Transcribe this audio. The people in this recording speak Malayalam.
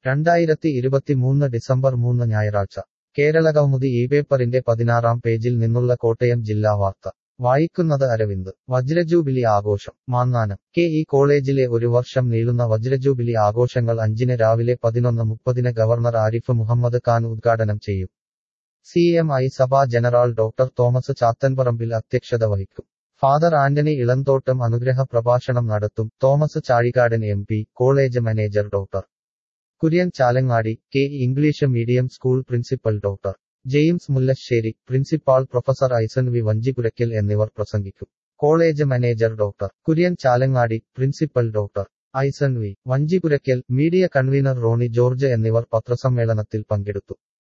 രണ്ടായിരത്തി ഇരുപത്തിമൂന്ന് ഡിസംബർ മൂന്ന് ഞായറാഴ്ച കേരളകൗമുദി ഈ പേപ്പറിന്റെ പതിനാറാം പേജിൽ നിന്നുള്ള കോട്ടയം ജില്ലാ വാർത്ത വായിക്കുന്നത് അരവിന്ദ് വജ്രജൂബിലി ആഘോഷം മാന്നാനം കെ ഇ കോളേജിലെ ഒരു വർഷം നീളുന്ന വജ്രജൂബിലി ആഘോഷങ്ങൾ അഞ്ചിന് രാവിലെ പതിനൊന്ന് മുപ്പതിന് ഗവർണർ ആരിഫ് മുഹമ്മദ് ഖാൻ ഉദ്ഘാടനം ചെയ്യും സി എം ഐ സഭാ ജനറൽ ഡോക്ടർ തോമസ് ചാത്തൻപറമ്പിൽ അധ്യക്ഷത വഹിക്കും ഫാദർ ആന്റണി ഇളന്തോട്ടം അനുഗ്രഹ പ്രഭാഷണം നടത്തും Thomas Chazhikadan M P college manager doctor Kurian Chalangadi K English medium school principal doctor James Mullassery principal professor Aison V Vanchipurackal എന്നിവർ പ്രസംഗിക്കും college manager doctor Kurian Chalangadi principal doctor Aison V Vanchipurackal media convener Rony George എന്നിവർ പത്രസമ്മേളനത്തിൽ പങ്കെടുത്തു